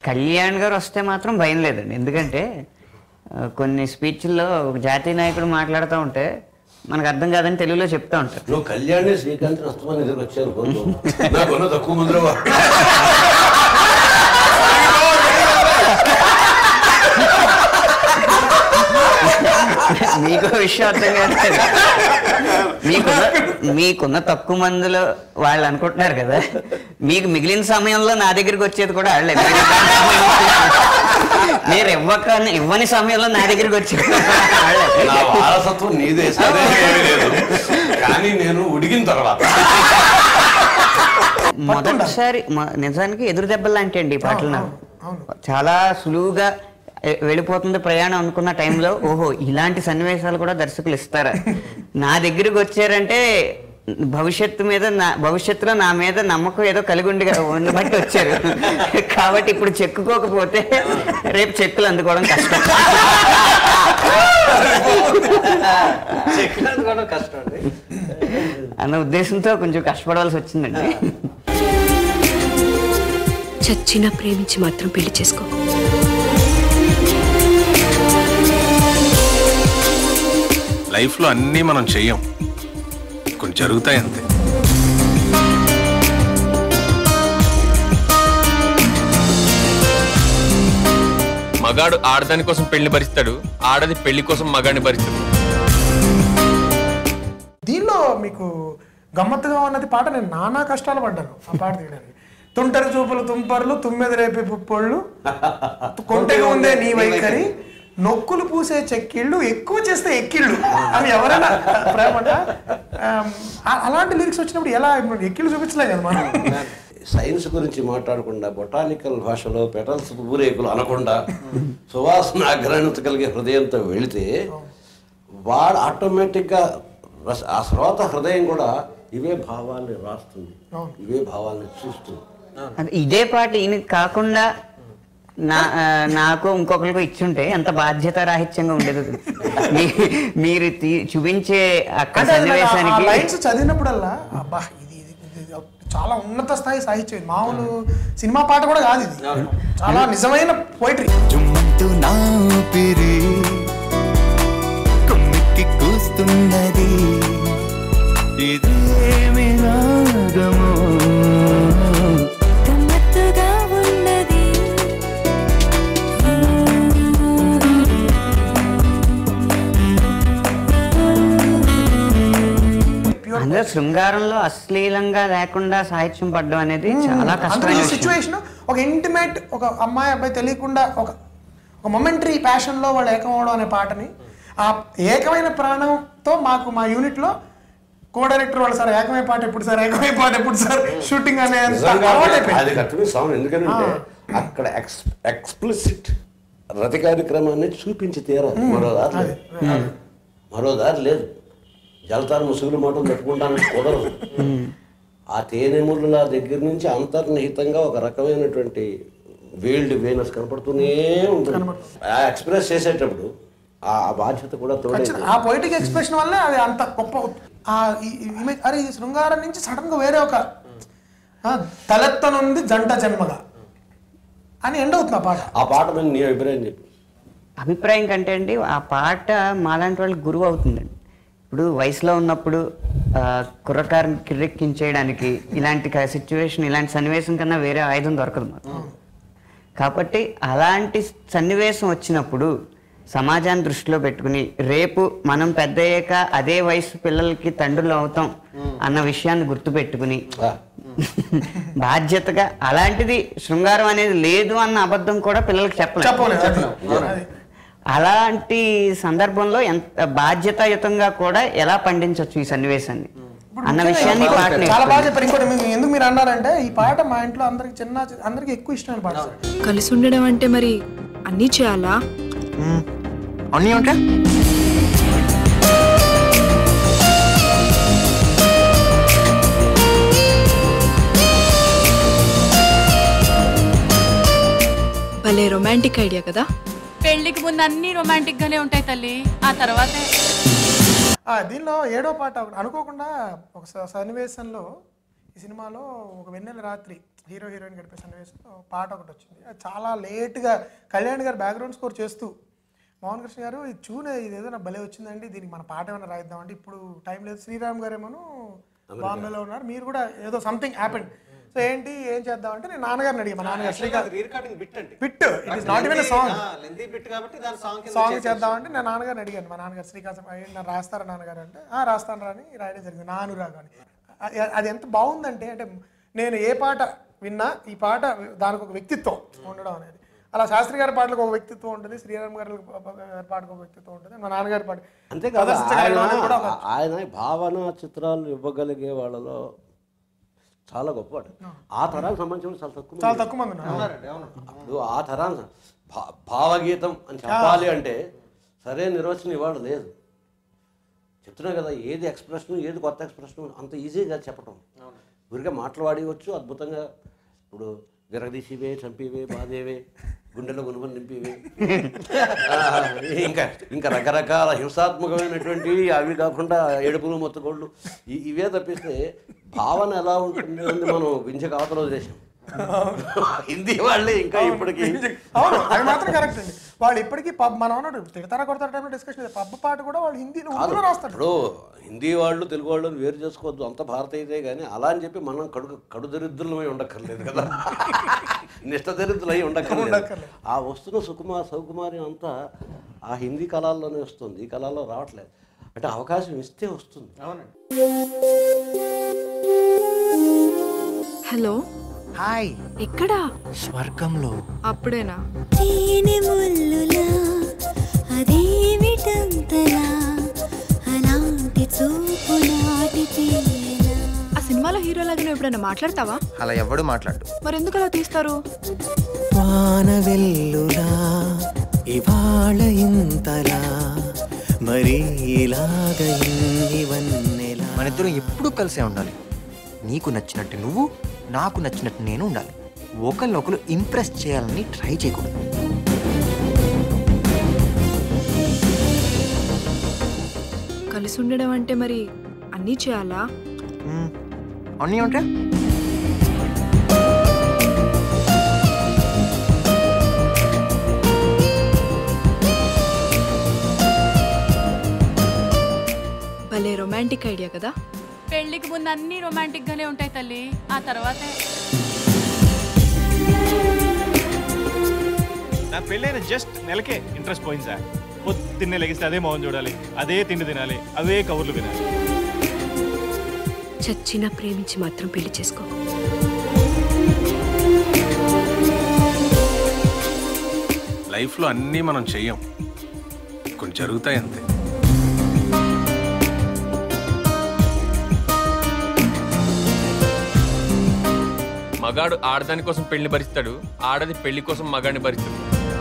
కళ్యాణ్ గారు వస్తే మాత్రం భయం లేదండి ఎందుకంటే ఆ, కొన్ని స్పీచ్ల్లో ఒక జాతీయ నాయకుడు మాట్లాడుతూ ఉంటే మనకు అర్థం కాదని తెలుగులో చెప్తా ఉంటారు నువ్వు కళ్యాణి శ్రీకాంత్ నష్టమని ఎదురు వచ్చాను కొంచెం నాకున్న తక్కువ మందిలో వా- మీకు విషయం అర్థం కాదు మీకున్న మీకున్న తక్కువ మందిలో వాళ్ళు అనుకుంటున్నారు కదా మీకు మిగిలిన సమయంలో నా దగ్గరికి వచ్చేది కూడా వాళ్ళే మీరు ఇవ్వక ఇవ్వని సమయంలో నా దగ్గరికి వచ్చేది కూడా వాళ్ళే నా వారసత్వం నీదే సరే ఏమీ లేదు కానీ నేను ఉడిగిన తర్వాత మొదటిసారి మ- నిజానికి ఎదురు దెబ్బలు లాంటి అండి ఈ పాటలు నాకు చాలా సులువుగా ఎ- వెళ్ళిపోతుంది ప్రయాణం అనుకున్న టైంలో ఓహో ఇలాంటి సన్నివేశాలు కూడా దర్శకులు ఇస్తారా నా దగ్గరికి వచ్చారంటే భవిష్యత్తు మీద నా భవిష్యత్తులో నా మీద నమ్మకం ఏదో కలిగి ఉండి ఉండి బట్టి వచ్చారు కాబట్టి ఇప్పుడు చెక్కుకోకపోతే రేపు చెక్కులు అందుకోవడం కష్టం చెక్కినది కూడా కష్టం అండి అన్న ఉద్దేశంతో కొంచెం కష్టపడవలసి వచ్చిందండి చచ్చినా ప్రేమించి మాత్రం పెళ్లి చేసుకో లైఫ్లో అన్నీ మనం చెయ్యం కొన్ని జరుగుతాయి అంతే మగాడు ఆడదాని కోసం పెళ్లి భరిస్తాడు ఆడది పెళ్లి కోసం మగాడిని భరిస్తాడు దీనిలో మీకు గమ్మత్తుగా ఉన్నది పాట నేను నానా కష్టాలు పడ్డాను ఆ పాట తీయడానికి తుంటరి చూపులు తుంపర్లు తుమ్మెద రేపే పుప్పొళ్ళు కొంటెగా ఉందే నీ వైఖరి నొక్కులు పూసే చెక్కిళ్ళు ఎక్కువ చేస్తే ఎక్కిళ్ళు అని ఎవరైనా ప్రేమట ఆమ్, ఆ- అలాంటి లిరిక్స్ వచ్చినప్పుడు ఎలా ఇప్పుడు ఎక్కిళ్ళు చూపించలే కదా మనం సైన్స్ గురించి మాట్లాడకుండా బొటానికల్ భాషలో పెటల్స్ ఊరేకులు అనకుండా సువాసన అగ్రహణత కలిగే హృదయంతో వెళితే వాడు ఆటోమేటిక్గా రస- ఆ శ్రోత హృదయం కూడా ఇవే భావాల్ని రాస్తుంది ఇవే భావాల్ని చూస్తుంది అది ఇదే పాట ఈయన కాకుండా నా ఆ, నాకు ఇంకొకరికి ఇచ్చుంటే ఎంత బాధ్యత రాహిత్యంగా ఉండేది మీ- మీరు తీ- చూపించే అక్కడ అంటే అది నాకు ఆ సన్నివేశానికి లైన్స్ చదివినప్పుడల్లా అబ్బా ఇది ఇది ఇది చాలా ఉన్నత స్థాయి సాహిత్యం ఇది. మామూలు సినిమా పాట కూడా కాదు ఇది చాలా నిజమైన పోయిటరీ జుమ్మంటూ నా ఊపిరి కొమ్మికి కూస్తున్నది ఇదేమి రాగమో గమ్మత్తుగా ఉన్నది అందులో శృంగారంలో అశ్లీలంగా లేకుండా సాహిత్యం పడడం అనేది చాలా అందులో కష్టమైన ఈ విషయం. సిచ్యువేషన్ ఒక ఇంటిమేట్ ఒక అమ్మాయి అబ్బాయి తెలియకుండా ఒక ఒక మొమెంటరీ ప్యాషన్లో వాళ్ళు ఏకమవడం అనే పాటని ఆ ఏకమైన ప్రాణంతో మాకు మా యూనిట్లో కో డైరెక్టర్ వాళ్ళు సార్ ఏకమై పాట ఎప్పుడు సార్ ఏకమై పాట ఎప్పుడు సార్ షూటింగ్ అనే అంత నిజంగా అలవాటైపోయింది. అది కరెక్ట్గా సాంగ్ ఎందుకంటే అక్కడ ఎక్స్ ఎక్స్ప్లిసిట్ రతి కార్యక్రమాన్ని చూపించి తీరాలి మరో దారి లేదు మరో దారి లేదు జలతారు ముసుగులు మాటలు పెట్టుకుంటానికి కుదరదు ఆ తేనెముళ్ళ దగ్గర నుంచి అంతర్నిహితంగా ఒక రకమైనటువంటి వేల్డ్ వేనస్ కనపడుతూనే ఉంటుంది ఆ ఎక్స్ప్రెస్ చేసేటప్పుడు ఆ ఆ బాధ్యత కూడా తోడే ఖచ్చితంగా. ఆ పొయిటిక్ ఎక్స్ప్రెషన్ వల్లే అది అంత గొప్ప ఆ ఈ- ఈ ఇమేజ్ అరే ఇది శృంగారం నుంచి సడన్ గా వేరే ఒక ఆ, తలెత్తనుంది జంట జన్మగా అని ఎండ్ అవుతుంది ఆ పాట ఆ పాట మీద నీ అభిప్రాయం చెప్పు అభిప్రాయం కంటే అండి ఆ పాట మాలాంటి వాళ్ళకి గురువు అవుతుందండి ఇప్పుడు వయసులో ఉన్నప్పుడు ఆ, కుర్రకారుని కిర్రెక్కించేయడానికి ఇలాంటి సిచ్యువేషన్ ఇలాంటి సన్నివేశం కన్నా వేరే ఆయుధం దొరకదు మాకు కాబట్టి అలాంటి సన్నివేశం వచ్చినప్పుడు సమాజాన్ని దృష్టిలో పెట్టుకుని రేపు మనం పెద్ద అయ్యాక అదే వయసు పిల్లలకి తండ్రులు అవుతాం అన్న విషయాన్ని గుర్తుపెట్టుకుని ఆ, బాధ్యతగా అలాంటిది శృంగారం అనేది లేదు అన్న అబద్ధం కూడా పిల్లలకి చెప్పలేదు చెప్పలేదు అది. అది. అలాంటి సందర్భంలో ఎంత బాధ్యతాయుతంగా కూడా ఎలా పండించవచ్చు ఈ సన్నివేశాన్ని అన్న విషయాన్ని ఈ పాట చాలా నేర్పుతుంది. బాగా చెప్పారు ఇంకోటి మీకు ఎందుకు మీరు అన్నారంటే ఈ పాట మా ఇంట్లో అందరికి చిన్న అందరికి ఎక్కువ ఇష్టమైన పాట సార్. కలిసి ఉండడం అంటే మరి అన్నీ చేయాలా అన్నీ ఉంటే భలే రొమాంటిక్ ఐడియా కదా పెళ్లికి ముందు అన్ని రొమాంటిక్ గానే ఉంటాయి తల్లి ఆ తర్వాతే ఆ, దీనిలో ఏడో పాట ఒకటి అనుకోకుండా ఒక స- సన్నివేశంలో ఈ సినిమాలో ఒక వెన్నెల రాత్రి హీరో హీరోయిన్ గడిపే సన్నివేశంలో పాట ఒకటి వచ్చింది అది చాలా లేట్గా కళ్యాణ్ గారు బ్యాక్గ్రౌండ్ స్కోర్ చేస్తూ మోహన్ కృష్ణ గారు ఇది చూనే ఇది ఏదో నా భలే వచ్చిందండి దీనికి మన పాట ఏమైనా రాయిద్దామంటే ఇప్పుడు టైం లేదు శ్రీరామ్ గారు ఏమో బాంబేలో ఉన్నారు మీరు కూడా ఏదో సంథింగ్ హ్యాపెండ్ సో ఏంటి ఏం చేద్దామంటే నేను నాన్నగారిని అడిగా మా నాన్నగారు శ్రీకాంత్ రీరికార్డింగ్ బిట్ అండి bit it is not even song lengthy bit కాబట్టి దాని సాంగ్ సాంగ్ చేద్దామంటే నేను నాన్నగారిని అడిగాను మా నాన్నగారు శ్రీకాంత్ "ఏంటి నా రాస్తారా నాన్నగారు అంటే "ఆ, రాస్తాను రాని రాయడం జరిగింది నానురాగు అని అ- అది ఎంత బాగుందంటే అంటే నేను ఏ పాట విన్నా ఈ పాట దానికి ఒక వ్యక్తిత్వం ఉండడం అనేది అలా శాస్త్రి గారి పాటలకు ఒక వ్యక్తిత్వం ఉంటుంది శ్రీరామ్ గారి పాటకు ఒక వ్యక్తిత్వం ఉంటుంది మా నాన్నగారి పాట అంతేకాదు ప్రదర్శించగలగడం అనేది కూడా ఒక- ఆయన ఆయన భావన చిత్రాలు ఇవ్వగలిగే వాళ్ళలో చాలా గొప్పవాడు ఆ తరానికి సంబంధించిన వాళ్ళు చాలా తక్కువ చాలా మంది. తక్కువ మంది ఉన్నారు ఇప్పుడు ఆ తరాన్ని భా- భావగీతం అని చెప్పాలి అంటే సరైన నిర్వచనం ఇవాళ లేదు చెప్తున్నా కదా ఏది ఎక్స్ప్రెషన్ ఏది కొత్త ఎక్స్ప్రెషన్ అంత ఈజీగా చెప్పటం ఊరికే మాట్లాడవచ్చు అద్భుతంగా ఇప్పుడు విరగదీసివే చంపివే బాధేవే గుండెలో గునుమని నింపివే ఆ, ఇంకా ఇంకా రకరకాల హింసాత్మకమైనటువంటి అవి కాకుండా ఏడుపులు మొత్తగోళ్ళు ఇ- ఇవే తప్పిస్తే భావన ఎలా ఉంటుంది అని మనం వించక అవతల వదిలేసాం హిందీ వాళ్ళే ఇంకా ఇప్పటికీ అవును అది మాత్రం కరెక్ట్ అండి వాళ్ళు ఇప్పటికీ పబ్ మనం అన్నాడు తిడతారా కొడతారా టైంలో డిస్కషన్ పబ్ పాట కూడా వాళ్ళు హిందీలో ఉర్దూలో రాస్తాడు ఇప్పుడు హిందీ వాళ్ళు తెలుగు వాళ్ళు వేరు చేసుకోవద్దు అంత భారతీయతే కానీ అలా అని చెప్పి మనం కడు కడు దరిద్రులమై ఉండక్కర్లేదు కదా నిష్ట దరిద్రులై ఉండక్కర్లేదు ఆ వస్తున్న సుకుమార్ సౌకుమారి అంతా ఆ హిందీ కళల్లోనే వస్తుంది ఈ కళల్లో రావట్లేదు అంటే అవకాశం ఇస్తే వస్తుంది అవునండి హలో హాయ్ ఎక్కడా స్వర్గంలో అప్పుడేనా తేనె ముల్లులా అదేమిటంతలా అలాంటి చూపు నాటితేలా ఆ సినిమాలో హీరో లాగా నువ్వు ఎప్పుడైనా మాట్లాడతావా అలా ఎవడు మాట్లాడు మరి ఎందుకు అలా తీస్తారు వాన వెల్లులా ఇవాళ ఇంతలా మరి ఇలాగ ఇవన్నెలా మన ఇద్దరం ఎప్పుడూ కలిసే ఉండాలి నీకు నచ్చినట్టు నువ్వు నాకు నచ్చినట్టు నేను ఉండాలి ఒకరినొకరు ఇంప్రెస్ చేయాలని ట్రై చేయకూడదు కలిసి ఉండడం అంటే మరి అన్నీ చేయాలా మ్మ్. అన్నీ అంటే భలే రొమాంటిక్ ఐడియా కదా పెళ్లికి ముందు అన్ని రొమాంటిక్ గానే ఉంటాయి తల్లి ఆ తర్వాతే నా పెళ్ళైన జస్ట్ నెలకే ఇంట్రెస్ట్ పోయింది సార్ పొద్దున్నే లెగిస్తే అదే మౌన్ చూడాలి అదే తిండి తినాలి అవే కబుర్లు వినాలి చచ్చినా ప్రేమించి మాత్రం పెళ్లి చేసుకో లైఫ్లో అన్నీ మనం చెయ్యం కొన్ని జరుగుతాయి అంతే మగాడు ఆడదాని కోసం పెళ్లి భరిస్తాడు ఆడది పెళ్లి కోసం మగాడిని భరిస్తుంది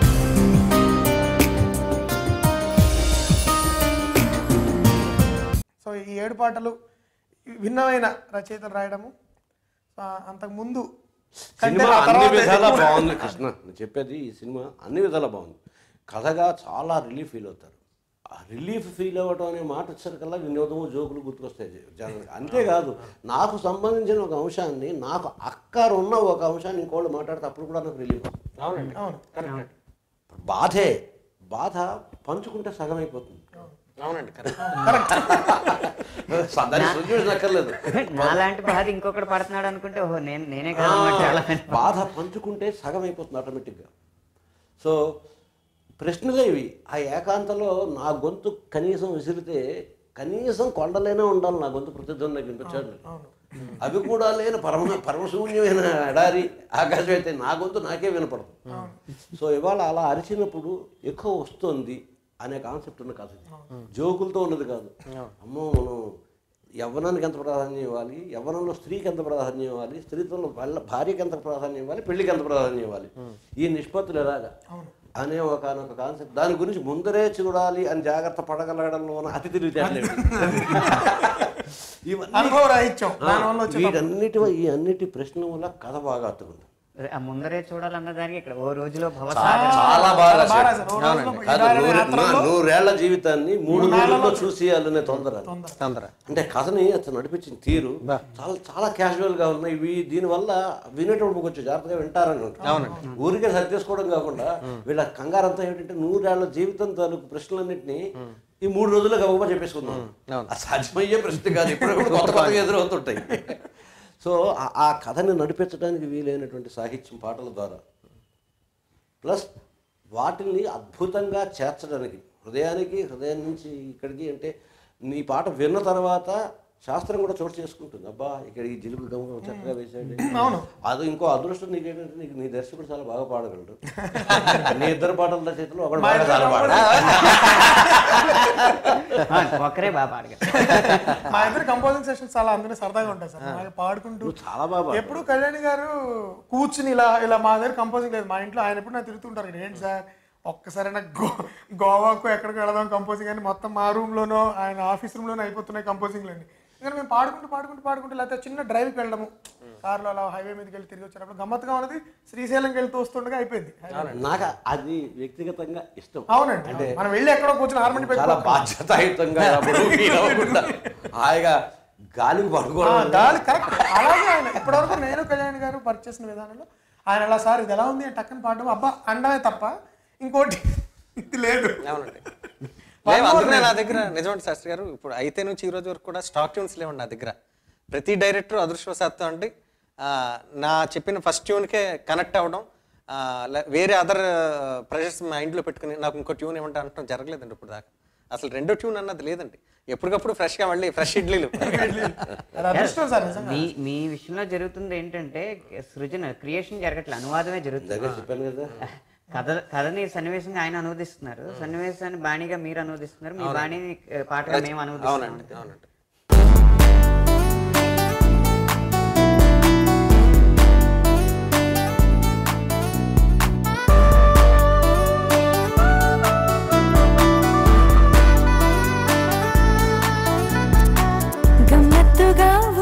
సో ఈ ఏడు పాటలు భిన్నమైన రచయితలు రాయడము ఆ, అంతకు ముందు కంటే సినిమా ఆ అన్ని తర్వాత విధాలా ఎక్కువ- బాగుంది కృష్ణ నేను చెప్పేది ఈ సినిమా అన్ని విధాలా బాగుంది కథగా చాలా రిలీఫ్ ఫీల్ అవుతారు ఆ రిలీఫ్ ఫీల్ అవ్వడం అనే మాట వచ్చేసరికల్లా వినోదము జోకులు గుర్తుకొస్తాయి జనానికి అంతేకాదు నాకు సంబంధించిన ఒక అంశాన్ని నాకు అక్కర ఉన్న ఒక అంశాన్ని ఇంకోళ్ళు మాట్లాడితే అప్పుడు కూడా నాకు రిలీఫ్ అవునండి అవును కరెక్ట్ బాధే బాధ పంచుకుంటే సగం అయిపోతుంది అవునండి కరెక్ట్ దానికి సొల్యూషన్ అక్కర్లేదు నాలాంటి బాధ ఇంకొకటి పడుతున్నాడు అనుకుంటే ఓహో నేను నేనే కాదన్నమాట చాలా బాధ పంచుకుంటే సగం అయిపోతుంది ఆటోమేటిక్గా సో ప్రశ్నలే ఇవి ఆ ఏకాంతంలో నా గొంతు కనీసం విసిరితే కనీసం కొండలైనా ఉండాలి నా గొంతు ప్రతిధ్వని వినిపించాడు అవి కూడా లేని పరమ పరమశూన్యమైన ఎడారి ఆకాశం అయితే నా గొంతు నాకే వినపడదు సో ఇవాళ అలా అరిచినప్పుడు ఎక్కువ వస్తుంది అనే కాన్సెప్ట్ ఉన్న కథ ఇది. జోకులతో ఉన్నది కాదు అమ్మో మనం యవ్వనానికి ఎంత ప్రాధాన్యం ఇవ్వాలి యవ్వనంలో స్త్రీకి ఎంత ప్రాధాన్యం ఇవ్వాలి స్త్రీత్వంలో వాళ్ళ భార్యకి ఎంత ప్రాధాన్యం ఇవ్వాలి పెళ్లికి ఎంత ప్రాధాన్యం ఇవ్వాలి ఈ నిష్పత్తులు ఎలాగా అనే ఒకనొక కాన్సెప్ట్ దాని గురించి ముందరే చూడాలి అని జాగ్రత్త పడగలగడంలో ఉన్న అతి తెలివితేటలు ఇవన్నీ అనుభవ రాహిత్యం ఆ, దానివల్ల వచ్చే తప్పు. వీటన్నిటి ఈ అన్నిటి ప్రశ్న వల్ల కథ బాగా అత్తుకుంది ఆ ముందరే చూడాలన్న దానికి ఇక్కడ ఓ రోజులో చాలా భవసాగరం చాలా బాగా బాగా రాశాడు. రాశారు. ఓ రోజులో కాదు, ఇలానే నూరే- యాత్రల్లో నూ- నూరేళ్ల జీవితాన్ని మూడు రోజుల్లో చూసేయాలనే తొందర తొందర అంటే కథని అతను నడిపించిన తీరు చాలా చాలా క్యాజువల్ గా ఉన్నాయి ఇవి దీనివల్ల వినేటప్పుడు కొంచెం జాగ్రత్తగా వింటారని ఉంటుంది. ఊరికే సర్దేసుకోవడం కాకుండా వీళ్ళ కంగారంతా ఏంటంటే నూరేళ్ల జీవితం తాలూకు ప్రశ్నలన్నింటినీ ఈ మూడు రోజుల్లో గబగబా చెప్పేసుకుందాం అది సాధ్యమయ్యే ప్రశ్న కాదు ఇప్పుడు కొత్త కొత్తగా ఎదురవుతుంటాయి సో ఆ- ఆ కథని నడిపించడానికి వీలైనటువంటి సాహిత్యం పాటల ద్వారా ప్లస్ వాటిని అద్భుతంగా చేర్చడానికి హృదయానికి హృదయం నుంచి ఇక్కడికి అంటే నీ పాట విన్న తర్వాత శాస్త్రం కూడా చోటు చేసుకుంటుంది అబ్బా ఇక్కడ ఈ జిలుగు గమ చక్కగా వేసాడు అవును. అది ఇంకో అదృష్టం నీకేంటంటే నీకు నీ దర్శకుడు చాలా బాగా పాడగలడు నీ ఇద్దరు పాటల రచయితలు ఒకడు మా బాగా ఇద్దరు చాలా పాడాడు ఆ, ఒకరే బాగా పాడగలరు మా ఇద్దరు కంపోజింగ్ సెషన్స్ చాలా అందులో సరదాగా ఉంటాయి సార్ బాగా పాడుకుంటూ నువ్వు చాలా బాగా పాడావు. ఎప్పుడు కళ్యాణి గారు కూర్చుని ఇలా ఇలా మా దగ్గర కంపోజింగ్ లేదు మా ఇంట్లో ఆయన ఎప్పుడు నాకు తిరుగుతుంటారు "ఇక్కడ ఏంటి సార్ ఒక్కసారైనా గో గోవాకు ఎక్కడికి వెళదాం కంపోజింగ్ అని మొత్తం మా రూమ్ లోనో ఆయన ఆఫీస్ రూమ్ లోనో అయిపోతున్నాయి కంపోజింగ్లు అన్ని ఇంకా మేము పాడుకుంటూ పాడుకుంటూ పాడుకుంటూ లేకపోతే చిన్న డ్రైవ్కి వెళ్ళడము కార్లో అలా హైవే మీదకి వెళ్ళి తిరిగి వచ్చేటప్పుడు గమ్మత్తుగా ఉన్నది శ్రీశైలంకి వెళ్తూ వస్తుండగా అయిపోయింది నాకు అది వ్యక్తిగతంగా ఇష్టం అవునండి అంటే మనం వెళ్ళి ఎక్కడో కూర్చొని హార్మోని చాలా పెట్టుకోవాలి బాధ్యతాయుతంగా ఎప్పుడూ feel అవ్వకుండా హాయిగా గాలికి ఆ, పడుకోవడం గాలి కరెక్ట్ అలాగే ఆయన ఇప్పటివరకు నేను కళ్యాణ్ గారు వర్క్ చేసిన విధానంలో ఆయన అలా సార్ ఇది ఎలా ఉంది అని టక్కని పాడడం అబ్బా అండమే తప్ప ఇంకోటి ఇది లేదు అవునండి లేవు అందుకనే నా దగ్గర నిజమండి శాస్త్రి గారు ఇప్పుడు అయితే నుంచి ఈ రోజు వరకు కూడా స్టాక్ ట్యూన్స్ లేవండి నా దగ్గర ప్రతి డైరెక్టర్ అదృష్టవశాత్తు అండి ఆ, నా చెప్పిన ఫస్ట్ ట్యూన్కే కనెక్ట్ అవ్వడం ఆ, లే- వేరే అదర్ ప్రెషర్స్ మైండ్లో పెట్టుకుని నాకు ఇంకో ట్యూన్ ఏమంటే అనటం జరగలేదండి ఇప్పుడు దాకా అసలు రెండో ట్యూన్ అన్నది లేదండి ఎప్పటికప్పుడు ఫ్రెష్గా మళ్ళీ ఫ్రెష్ ఇడ్లీలు అది అదృష్టం సార్ నిజంగా మీ మీ విషయంలో జరుగుతుంది ఏంటంటే సృజన క్రియేషన్ జరగట్లేదు అనువాదమే జరుగుతుంది దగ్గర చెప్పాను కదా కథ కథని సన్నివేశంగా ఆయన అనువదిస్తున్నారు సన్నివేశాన్ని బాణిగా మీరు అనువదిస్తున్నారు మీ బాణిని ఆ, పాటగా మేము అనువదిస్తున్నాం అవునండి అవునండి గమ్మత్తుగా